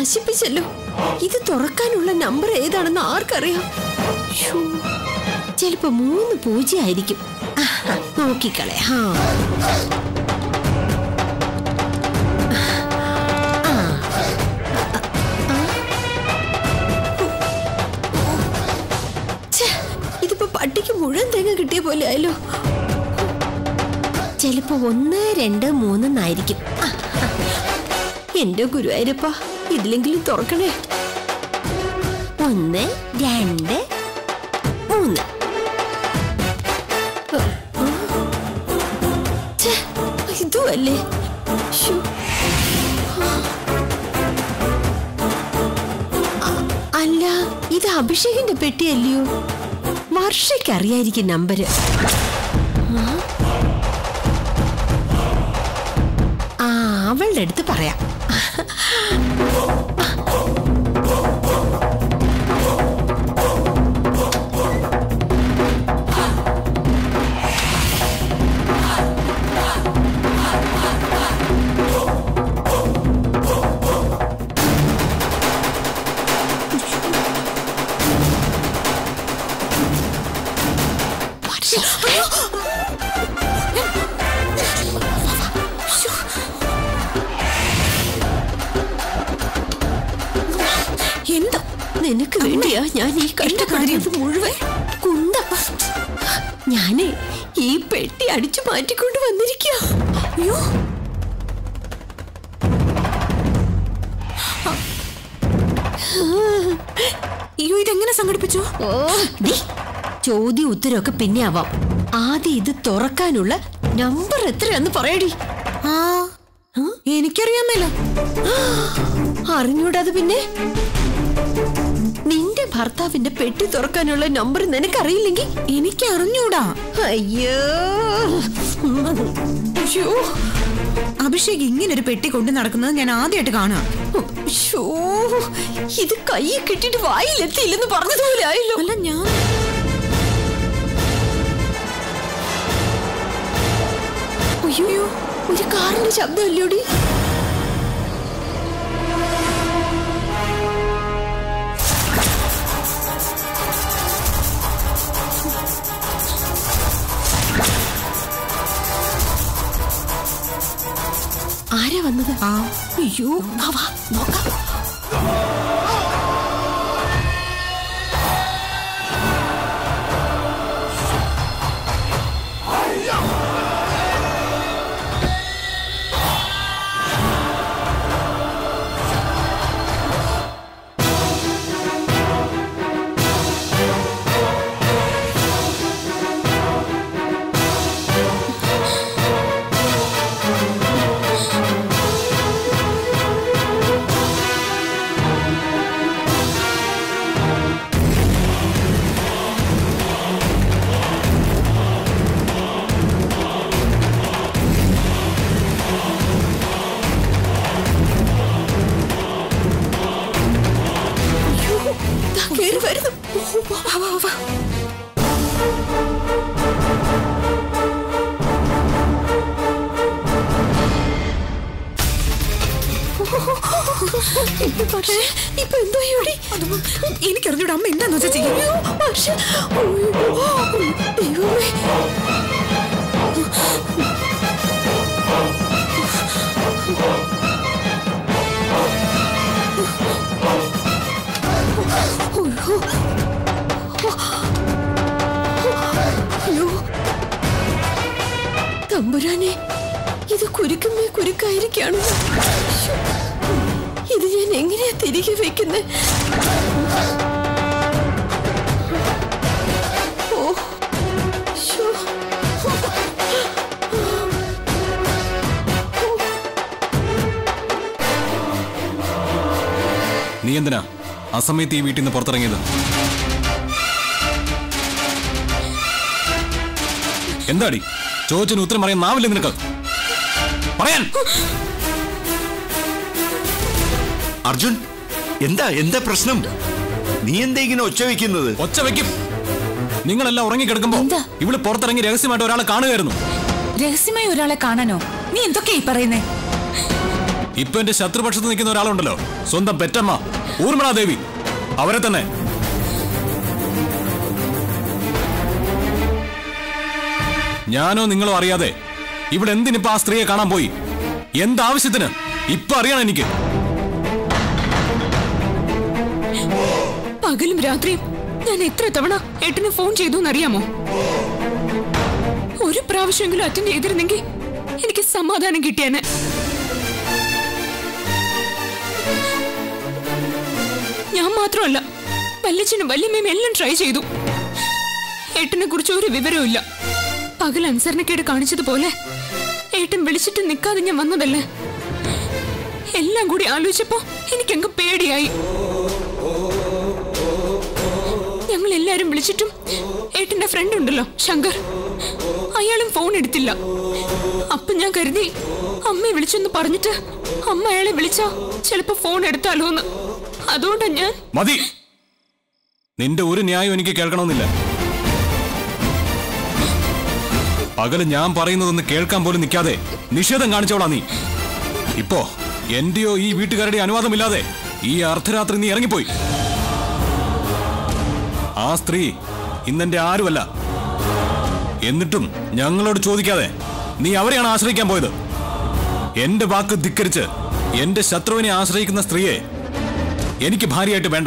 നശിപ്പിച്ചല്ലോ ഇത് തുറക്കാനുള്ള നമ്പർ ഏതാണെന്ന് ആർക്കറിയാം ശ്ശോ, ചിലപ്പോ മൂന്ന് പൂജ്യം ആയിരിക്കും ആഹാ, നോക്കിക്കളെ ഹാ ആ. ആ. ഛെ, ഇതിപ്പോ പട്ടിക്ക് മുഴുവൻ തേങ്ങ കിട്ടിയ പോലെ ആയല്ലോ ചിലപ്പോ ഒന്ന് രണ്ട് മൂന്നെന്നായിരിക്കും ആ, ആ. എന്റെ ഗുരുവായൂരപ്പ ഇതിലെങ്കിലും തുറക്കണേ ഒന്ന് രണ്ട് മൂന്ന് ഛെ, ഇതുമല്ലേ ശ്ശോ. അ- അല്ല ഇത് അഭിഷേകിന്റെ പെട്ടിയല്ലയോ വർഷയ്ക്ക് അറിയായിരിക്കും നമ്പര് ആ അവളുടെ അടുത്ത് പറയാം വർഷ അയ്യോ. എന്താ നിനക്ക് വേണ്ടിയാ ഞാൻ ഈ കഷ്ടപ്പെടുന്നത് മുഴുവൻ കുന്ത ഞാനേ ഈ പെട്ടി അടിച്ചു മാറ്റിക്കൊണ്ട് വന്നിരിക്കുക അയ്യോ അയ്യോ ഇതെങ്ങനെ സംഘടിപ്പിച്ചു ഓ ദേ, ചോദ്യം ഉത്തരവൊക്കെ പിന്നെ ആവാം ആദ്യം ഇത് തുറക്കാനുള്ള നമ്പർ എത്രയാന്ന് പറയടി ആ എനിക്കറിയാൻ മേല അറിഞ്ഞൂടാതെ പിന്നെ നിന്റെ ഭർത്താവിന്റെ പെട്ടി തുറക്കാനുള്ള നമ്പർ നിനക്കറിയില്ലെങ്കിൽ എനിക്ക് അറിഞ്ഞൂടാ അയ്യോ അയ്യോ അഭിഷേക് ഇങ്ങനെ ഒരു പെട്ടി കൊണ്ട് നടക്കുന്നത് ഞാൻ ആദ്യമായിട്ട് കാണാം ശ്ശോ, ഇത് കൈ കിട്ടിട്ട് വായിലെത്തിയില്ലെന്ന് പറഞ്ഞതുപോലെ ആയല്ലോ അല്ല ഞാൻ അയ്യോ ഒരു കാറിന്റെ ശബ്ദമല്ലോടി ആരാ വന്നത് ആ അയ്യോ വാ, വാ നോക്കാം അയ്യോ, ദാ കേറി വരുന്നു ഓ, വാ, വാ, വാ, വാ. ഇപ്പൊ പക്ഷേ ഇപ്പൊ എന്തോ ഇവിടെ എനിക്കറിഞ്ഞൂടാ അമ്മ എന്താന്ന് വെച്ചാ ചെയ്യും അയ്യോ, പക്ഷേ അയ്യോ, ദൈവമേ അയ്യോ. അയ്യോ. തമ്പുരാനെ ഇത് കുരുക്കുമേ കുരുക്കായിരിക്കാണ് ഇത് ഞാൻ എങ്ങനെയാ തിരികെ വെക്കുന്നത് ഓ ശോ. നീ എന്തിനാ അസമയത്ത് ഈ വീട്ടിൽ നിന്ന് പുറത്തിറങ്ങിയത് എന്താടി ചോദിച്ചതിന് ഉത്തരം പറയാൻ നാവില്ല നിനക്ക് പറയാൻ അർജുൻ എന്താ എന്താ പ്രശ്നം നീ എന്താ ഇങ്ങനെ ഒച്ച വെക്കുന്നത് ഒച്ച വെക്കും നിങ്ങളെല്ലാം ഉറങ്ങിക്കിടക്കുമ്പോ എന്താ? ഇവള് പുറത്തിറങ്ങി രഹസ്യമായിട്ട് ഒരാളെ കാണുകയായിരുന്നു രഹസ്യമായി ഒരാളെ കാണാനോ നീ എന്തൊക്കെയാ ഈ പറയുന്നേ ഇപ്പൊ എന്റെ ശത്രുപക്ഷത്ത് നിൽക്കുന്ന ഒരാളുണ്ടല്ലോ സ്വന്തം പെറ്റമ്മ ഊർമിളാ ദേവി അവരെ തന്നെ ഞാനോ നിങ്ങളോ അറിയാതെ ഇവിടെ എന്തിനിപ്പോ ആ സ്ത്രീയെ കാണാൻ പോയി എന്താവശ്യത്തിന് ഇപ്പൊ അറിയണം എനിക്ക് പകലും രാത്രിയും ഞാൻ എത്ര തവണ ഏട്ടന് ഫോൺ ചെയ്തു എന്നറിയാമോ ഒരു പ്രാവശ്യമെങ്കിലും അറ്റൻഡ് ചെയ്തിരുന്നെങ്കിൽ എനിക്ക് സമാധാനം കിട്ടിയേനെ ഞാൻ മാത്രമല്ല വല്യച്ഛനും വല്യമ്മയും എല്ലാം ട്രൈ ചെയ്തു ഏട്ടനെ കുറിച്ച് ഒരു വിവരവും ഇല്ല പകൽ അനുസരണക്കേട് കാണിച്ചതുപോലെ ഏട്ടൻ വിളിച്ചിട്ട് നിൽക്കാതെ ഞാൻ വന്നതല്ലേ എല്ലാം കൂടി ആലോചിച്ചപ്പോ എനിക്കങ്ങ് പേടിയായി ഞങ്ങൾ എല്ലാരും വിളിച്ചിട്ടും ഏട്ടന്റെ ഫ്രണ്ട് ഉണ്ടല്ലോ ശങ്കർ അയാളും ഫോൺ എടുത്തില്ല അപ്പൊ ഞാൻ കരുതി അമ്മയെ വിളിച്ചെന്ന് പറഞ്ഞിട്ട് അമ്മ അയാളെ വിളിച്ചാ ചിലപ്പോ ഫോൺ എടുത്താലോ എന്ന് അതുകൊണ്ടാ ഞാൻ മതി നിന്റെ ഒരു ന്യായം എനിക്ക് കേൾക്കണമെന്നില്ല പകല് ഞാൻ പറയുന്നതൊന്ന് കേൾക്കാൻ പോലും നിൽക്കാതെ നിഷേധം കാണിച്ചോളാ നീ ഇപ്പോ എന്റെയോ ഈ വീട്ടുകാരുടെ അനുവാദമില്ലാതെ ഈ അർദ്ധരാത്രി നീ ഇറങ്ങിപ്പോയി ആ സ്ത്രീ ഇന്നെന്റെ ആരുമല്ല എന്നിട്ടും ഞങ്ങളോട് ചോദിക്കാതെ നീ അവരെയാണ് ആശ്രയിക്കാൻ പോയത് എന്റെ വാക്ക് ധിക്കരിച്ച് എന്റെ ശത്രുവിനെ ആശ്രയിക്കുന്ന സ്ത്രീയെ എനിക്ക് ഭാര്യയായിട്ട് വേണ്ട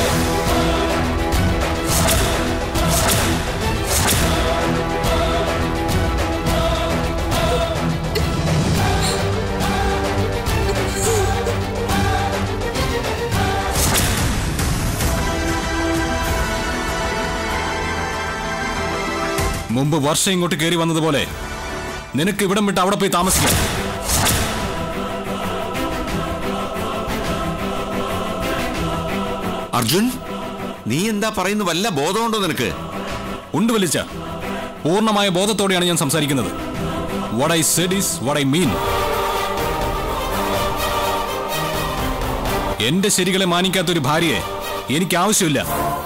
മുമ്പ് വർഷം ഇങ്ങോട്ട് കയറി വന്നതുപോലെ നിനക്ക് ഇവിടം വിട്ട് അവിടെ പോയി താമസിക്കാം അർജുൻ നീ എന്താ പറയുന്നു വല്ല ബോധമുണ്ടോ നിനക്ക് ഉണ്ട് വലിച്ച പൂർണ്ണമായ ബോധത്തോടെയാണ് ഞാൻ സംസാരിക്കുന്നത് what I said is what I mean എന്റെ ശരികളെ മാനിക്കാത്ത ഒരു ഭാര്യയെ എനിക്ക് ആവശ്യമില്ല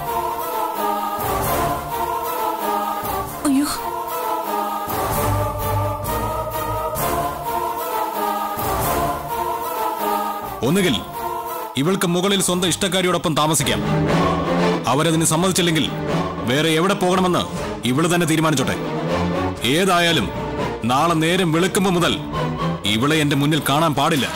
അയ്യോ ഒന്നുകിൽ ഇവൾക്ക് മുകളിൽ സ്വന്തം ഇഷ്ടക്കാരിയോടൊപ്പം താമസിക്കാം അവരതിന് സമ്മതിച്ചില്ലെങ്കിൽ വേറെ എവിടെ പോകണമെന്ന് ഇവള് തന്നെ തീരുമാനിച്ചോട്ടെ ഏതായാലും നാളെ നേരം വെളുക്കുമ്പോ മുതൽ ഇവളെ എന്റെ മുന്നിൽ കാണാൻ പാടില്ല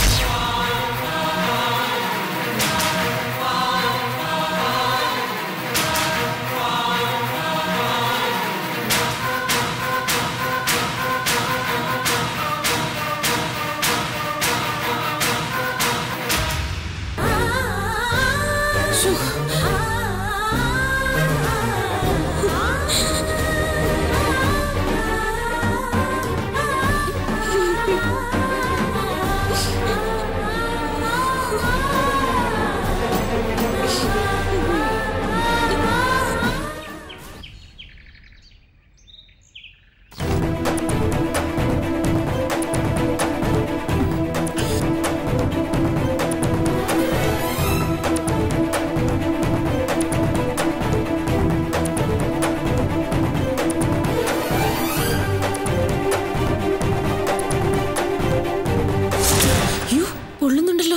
അയ്യോ പൊള്ളുന്നുണ്ടല്ലോ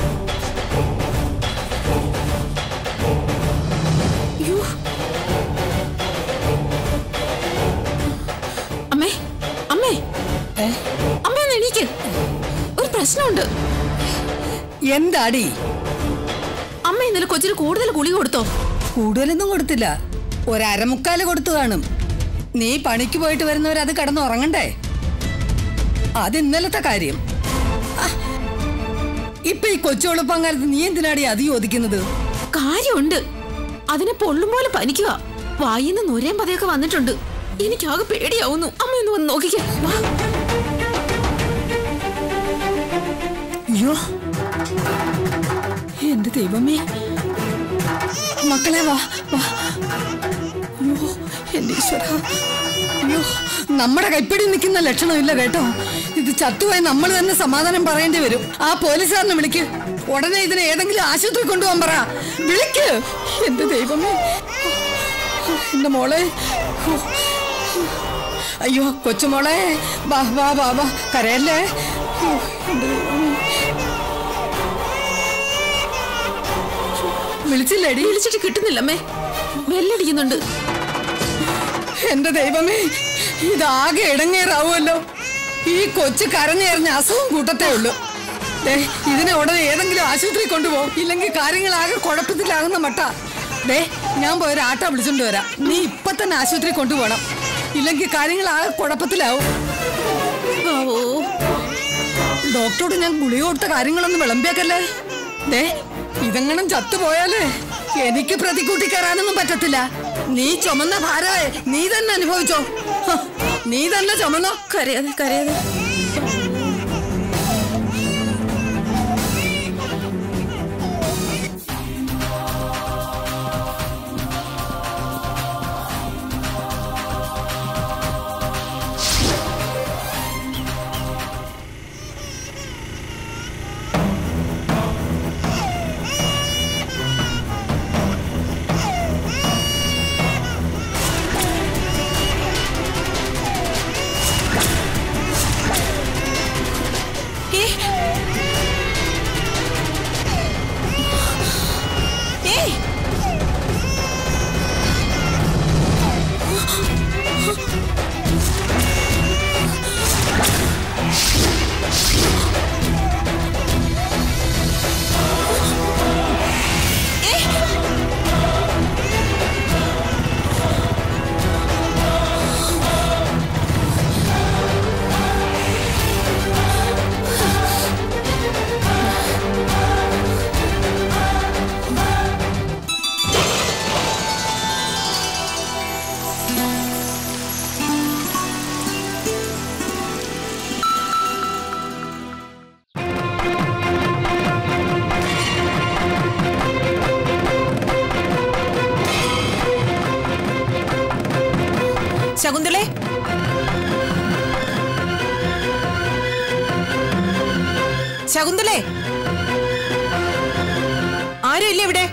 അയ്യോ അമ്മേ അമ്മേ അമ്മ ഒന്ന് എണീക്ക് ഒരു പ്രശ്നമുണ്ട് എന്താടി അമ്മ ഇന്നലെ കൊച്ചിന് കൂടുതൽ ഗുളിക കൊടുത്തോ കൂടുതലൊന്നും കൊടുത്തില്ല ഒരമുക്കാല് കൊടുത്തു കാണും നീ പണിക്ക് പോയിട്ട് വരുന്നവരത് കിടന്ന് ഉറങ്ങണ്ടേ അത് ഇന്നലത്തെ കാര്യം ആ, ഇപ്പൊ ഈ കൊച്ചുളുപ്പം കാലത്ത് നീ എന്തിനാടി അത് ചോദിക്കുന്നത് കാര്യമുണ്ട് അതിനെ പൊള്ളും പോലെ പനിക്കുക വായിന്ന് നുരയും പതയൊക്കെ വന്നിട്ടുണ്ട് എനിക്കാകെ പേടിയാവുന്നു അമ്മ ഒന്ന് വന്ന് നോക്കിക്കേ വാ അയ്യോ എന്റെ ദൈവമേ മക്കളെ വാ വാ അയ്യോ എന്റെ ഈശ്വര അയ്യോ നമ്മുടെ കൈപ്പിടി നിൽക്കുന്ന ലക്ഷണമില്ല കേട്ടോ ഇത് ചത്തുപോയി നമ്മൾ തന്നെ സമാധാനം പറയേണ്ടി വരും ആ പോലീസുകാരനെ വിളിക്ക് ഉടനെ ഇതിനെ ഏതെങ്കിലും ആശുപത്രി കൊണ്ടുപോകാൻ പറ വിളിക്ക് എന്റെ ദൈവമേ എന്റെ മോളെ ഓ. അയ്യോ കൊച്ചുമോളെ വാ വാ വാ വാ കരയല്ലേ ഓ, എന്റെ ദൈവമേ വിളിച്ചില്ലേടി വിളിച്ചിട്ട് കിട്ടുന്നില്ലമ്മേ വെല്ലടിക്കുന്നുണ്ട് എന്റെ ദൈവമേ ഇതാകെ ഇടങ്ങേറാവുമല്ലോ ഈ കൊച്ചു കരഞ്ഞേറിഞ്ഞ അസുഖം കൂട്ടത്തേ ഉള്ളൂ ദേ ഇതിനെ ഉടനെ ഏതെങ്കിലും ആശുപത്രി കൊണ്ടുപോകും ഇല്ലെങ്കിൽ കാര്യങ്ങളാകെ കുഴപ്പത്തിലാകുന്ന മട്ട ദേ ഞാൻ പോയി ഒരു ആട്ട വിളിച്ചോണ്ട് വരാം നീ ഇപ്പൊ തന്നെ ആശുപത്രി കൊണ്ടുപോകണം ഇല്ലെങ്കിൽ കാര്യങ്ങളാകെ കുഴപ്പത്തിലാവും ഓ ഡോക്ടറോട് ഞാൻ ഗുളിക കൊടുത്ത കാര്യങ്ങളൊന്നും വിളമ്പിയേക്കല്ലേ ദേ ഇതെങ്ങനെ ചത്തുപോയാലേ എനിക്ക് പ്രതിക്കൂട്ടി കയറാനൊന്നും പറ്റത്തില്ല നീ ചുമന്ന ഭാരമേ നീ തന്നെ അനുഭവിച്ചോ ഹ, നീ തന്നെ ചുമന്നോ കരയാതെ കരയാതെ ഏ ഏയ് ശകുന്തളെ ശകുന്തളെ ആരും ഇല്ല ഇവിടെ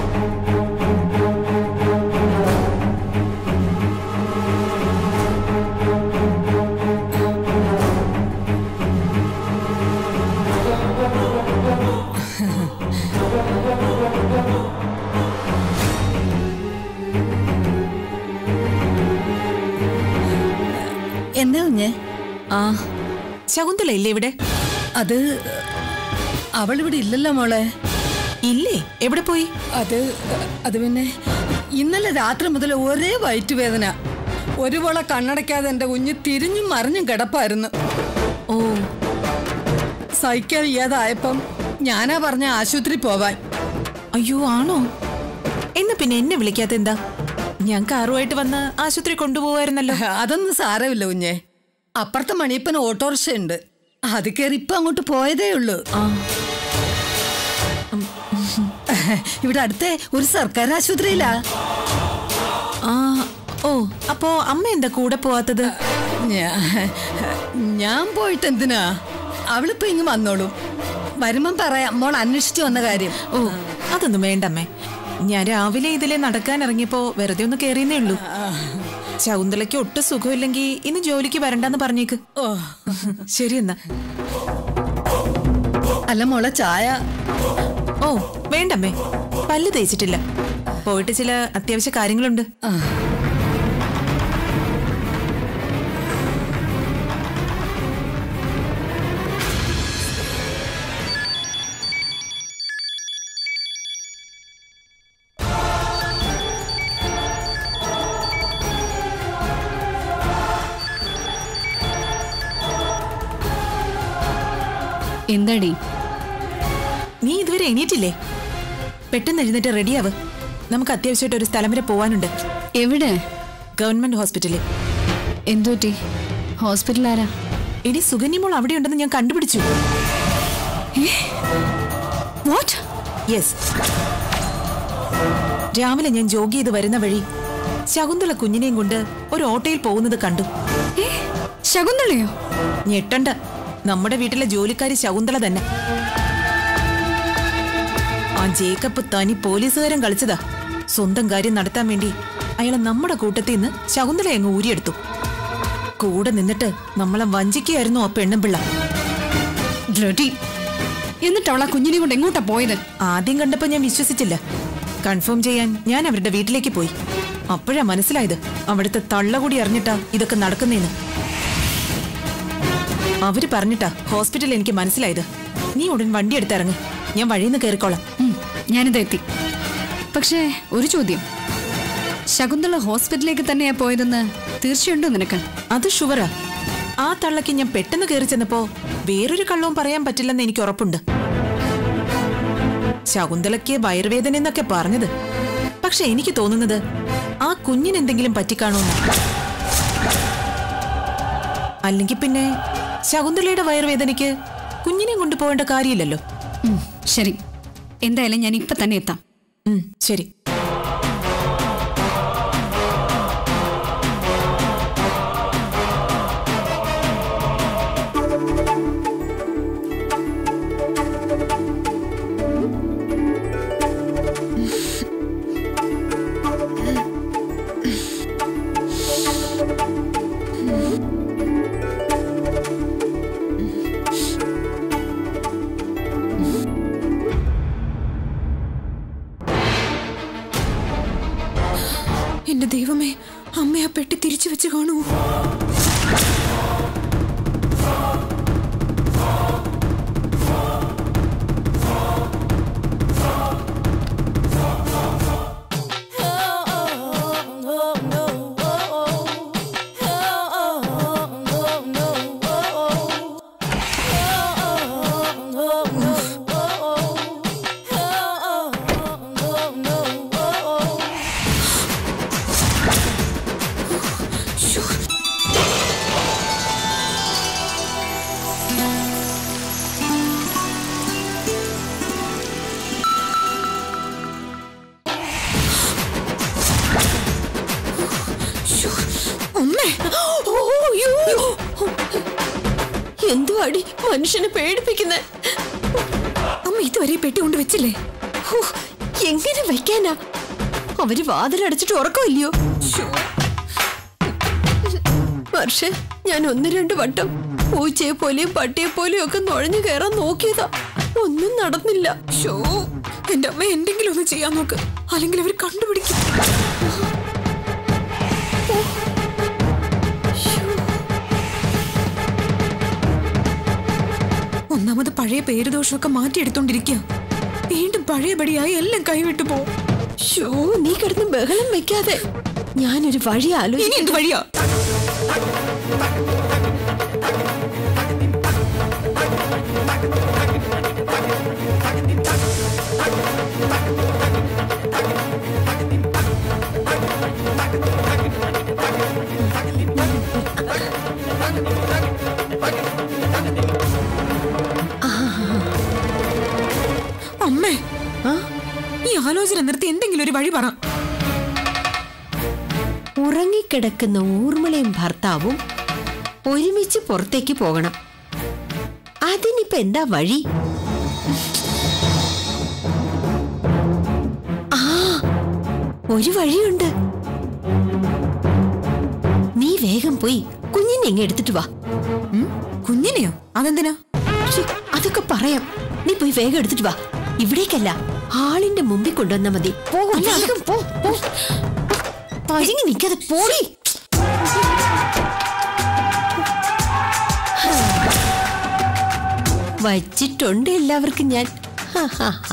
എന്താ കുഞ്ഞെ ആ ശകുന്തള ഇല്ലേ ഇവിടെ അത് അവളിവിടെ ഇല്ലല്ലോ മോളെ ഇല്ലേ എവിടെ പോയി അത് അത് പിന്നെ ഇന്നലെ രാത്രി മുതൽ ഒരേ വയറ്റുവേദന ഒരു പോള കണ്ണടയ്ക്കാതെ എന്റെ കുഞ്ഞ് തിരിഞ്ഞും മറിഞ്ഞും കിടപ്പായിരുന്നു ഓ സഹിക്കാൻ വയ്യാതായപ്പം ഞാനാ പറഞ്ഞ ആശുപത്രി പോവാൻ അയ്യോ ആണോ എന്നാ പിന്നെ എന്നെ വിളിക്കാത്ത എന്താ ഞാൻ കാറുമായിട്ട് വന്ന് ആശുപത്രി കൊണ്ടുപോവായിരുന്നല്ലോ അതൊന്നും സാരമില്ല കുഞ്ഞെ അപ്പുറത്തെ മണിയപ്പന് ഓട്ടോറിക്ഷ ഉണ്ട് അത് കയറി ഇപ്പൊ അങ്ങോട്ട് പോയതേ ഉള്ളൂ ആ ഇവിടെ അടുത്തെ ഒരു സർക്കാർ ആശുപത്രിയിലാ ആ ഓ അപ്പോ അമ്മ എന്താ കൂടെ പോവാത്തത് ഞാ- ഞാൻ പോയിട്ട് എന്തിനാ അവളിപ്പോ ഇങ്ങ് വന്നോളും വരുമ്പം പറയാം മോൾ അന്വേഷിച്ചു വന്ന കാര്യം ഓ അതൊന്നും വേണ്ടമ്മേ ഞാൻ രാവിലെ ഇതിലെ നടക്കാൻ ഇറങ്ങിയപ്പോ വെറുതെ ഒന്ന് കേറിയെന്നേ ഉള്ളൂ ശകുന്തളയ്ക്ക് ഒട്ടും സുഖമില്ലെങ്കിൽ ഇന്ന് ജോലിക്ക് വരണ്ടെന്ന് പറഞ്ഞേക്ക് ഓ ശരി എന്നാ അല്ല മോളെ ചായ ഓ വേണ്ടമ്മേ പല്ല് തേച്ചിട്ടില്ല പോയിട്ട് ചില അത്യാവശ്യ കാര്യങ്ങളുണ്ട് ആ. എന്താടി നീ ഇതുവരെ എണീറ്റില്ലേ പെട്ടെന്ന് എഴുന്നേറ്റ് റെഡിയാവ് നമുക്ക് അത്യാവശ്യമായിട്ട് ഒരു സ്ഥലം വരെ പോവാനുണ്ട് എവിടെ ഗവൺമെന്റ് ഹോസ്പിറ്റലിൽ എന്തോറ്റി ഹോസ്പിറ്റൽ ആരാ ഇനി സുഗന്യമോൾ അവിടെ ഉണ്ടെന്ന് ഞാൻ കണ്ടുപിടിച്ചു വാട്ട് യെസ് രാവിലെ ഞാൻ ജോഗി ചെയ്ത് വരുന്ന വഴി ശകുന്തള കുഞ്ഞിനെയും കൊണ്ട് ഒരു ഓട്ടോയിൽ പോകുന്നത് കണ്ടു ശകുന്തളയോ ഞെട്ടണ്ട നമ്മുടെ വീട്ടിലെ ജോലിക്കാരി ശകുന്തള തന്നെ ആ ജേക്കപ്പ് തനി പോലീസുകാരൻ കളിച്ചതാ സ്വന്തം കാര്യം നടത്താൻ വേണ്ടി അയാളെ നമ്മുടെ കൂട്ടത്തിൽ നിന്ന് ശകുന്തള അങ്ങ് ഊരിയെടുത്തു കൂടെ നിന്നിട്ട് നമ്മളെ വഞ്ചിക്കുകയായിരുന്നു ആ പെണ്ണും പിള്ള ബ്ലഡി എന്നിട്ട് അവളാ കുഞ്ഞിനെ കൊണ്ട് എങ്ങോട്ടാ പോയത് ആദ്യം കണ്ടപ്പോ ഞാൻ വിശ്വസിച്ചില്ല കൺഫേം ചെയ്യാൻ ഞാൻ അവരുടെ വീട്ടിലേക്ക് പോയി അപ്പോഴാ മനസ്സിലായത് അവിടുത്തെ തള്ള കൂടി അറിഞ്ഞിട്ടാ ഇതൊക്കെ നടക്കുന്നേന്ന് അവര് പറഞ്ഞിട്ടാ ഹോസ്പിറ്റലിൽ എനിക്ക് മനസ്സിലായത് നീ ഉടൻ വണ്ടി എടുത്തിറങ്ങ് ഞാൻ വഴിയിൽ നിന്ന് കയറിക്കോളാം ഉം, ഞാനിത് എത്തി പക്ഷേ ഒരു ചോദ്യം ശകുന്തള ഹോസ്പിറ്റലിലേക്ക് തന്നെയാ പോയതെന്ന് തീർച്ചയുണ്ടോ നിനക്ക് അത് ഷുവറാ ആ തള്ളക്ക് ഞാൻ പെട്ടെന്ന് കയറി ചെന്നപ്പോ വേറൊരു കള്ളവും പറയാൻ പറ്റില്ലെന്ന് എനിക്ക് ഉറപ്പുണ്ട് ശകുന്തളയ്ക്ക് വയറുവേദന എന്നൊക്കെ പറഞ്ഞത് പക്ഷെ എനിക്ക് തോന്നുന്നത് ആ കുഞ്ഞിന് എന്തെങ്കിലും പറ്റിക്കാണോന്ന് അല്ലെങ്കിൽ പിന്നെ ശകുന്തളയുടെ വയറുവേദനയ്ക്ക് കുഞ്ഞിനെ കൊണ്ടുപോകേണ്ട കാര്യമില്ലല്ലോ ഉം, ശരി എന്തായാലും ഞാൻ ഇപ്പൊ തന്നെ എത്താം ഉം, ശരി എന്റെ ദൈവമേ അമ്മ ആ പെട്ടി തിരിച്ചു വെച്ച് കാണുമോ അമ്മേ ഓ, അയ്യോ. എന്തുവാടി മനുഷ്യനെ പേടിപ്പിക്കുന്നെ അമ്മ ഇതുവരെ ഈ പെട്ടി കൊണ്ട് വെച്ചില്ലേ ഹോ, എങ്ങനെ വെക്കാനാ അവര് വാതിലടച്ചിട്ട് ഉറക്കമില്ലയോ പക്ഷെ ഞാൻ ഒന്ന് രണ്ട് വട്ടം പൂച്ചയെ പോലെയും പട്ടിയെ പോലെയും ഒക്കെ നുഴഞ്ഞു കയറാൻ നോക്കിയതാ ഒന്നും നടന്നില്ല ഷോ എന്റെ അമ്മ എന്തെങ്കിലും ഒന്ന് ചെയ്യാൻ നോക്ക് അല്ലെങ്കിൽ അവർ കണ്ടുപിടിക്കും ഒന്നാമത് പഴയ പേരുദോഷമൊക്കെ മാറ്റിയെടുത്തോണ്ടിരിക്കുക വീണ്ടും പഴയപടിയായി എല്ലാം കൈവിട്ടു പോവും ഷോ നീ കിടന്ന് ബഹളം വെക്കാതെ ഞാനൊരു വഴി ഇനി ആലോചിക്കും എന്ത് വഴിയാ അമ്മേ ആ? ഈ ആലോചന നിർത്തി എന്തെങ്കിലും ഒരു വഴി പറ ഉറങ്ങിക്കിടക്കുന്ന ഊർമിളയും ഭർത്താവും ഒരുമിച്ച് പുറത്തേക്ക് പോകണം അതിനിപ്പോ എന്താ വഴി ആ ഒരു വഴിയുണ്ട് നീ വേഗം പോയി കുഞ്ഞിനെ ഇങ്ങ് എടുത്തിട്ട് വാ ഉം? കുഞ്ഞിനെയോ അതെന്തിനാ ശ്ശെ, അതൊക്കെ പറയാം നീ പോയി വേഗം എടുത്തിട്ട് വാ ഇവിടേക്കല്ല ആളിന്റെ മുമ്പിൽ കൊണ്ടുവന്നാ മതി പോകും വേഗം പോ പോ. പരുങ്ങി നിൽക്കാതെ പോടി വച്ചിട്ടുണ്ട് എല്ലാവർക്കും ഞാൻ ഹാ, ഹാ, ഹാ.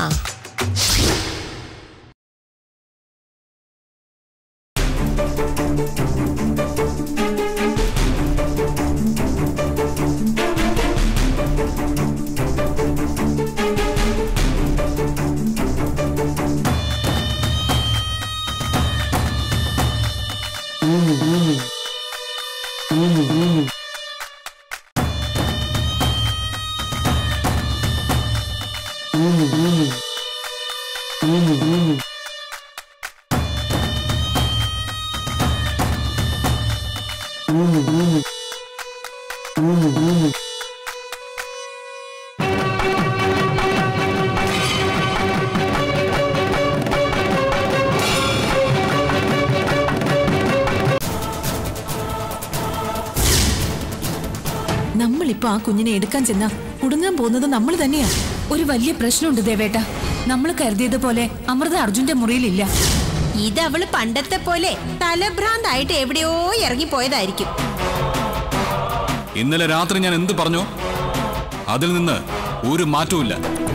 നമ്മളിപ്പോ ആ കുഞ്ഞിനെ എടുക്കാൻ ചെന്നാ കുടുങ്ങാൻ പോകുന്നത് നമ്മൾ തന്നെയാ ഒരു വലിയ പ്രശ്നമുണ്ട് ദേവേട്ട നമ്മൾ കരുതിയതുപോലെ അമൃത അർജുന്റെ മുറിയിലില്ല ഇതവള് പണ്ടത്തെ പോലെ തലഭ്രാന്തായിട്ട് എവിടെയോ ഇറങ്ങിപ്പോയതായിരിക്കും ഇന്നലെ രാത്രി ഞാൻ എന്ത് പറഞ്ഞോ അതിൽ നിന്ന് ഒരു മാറ്റവും ഇല്ല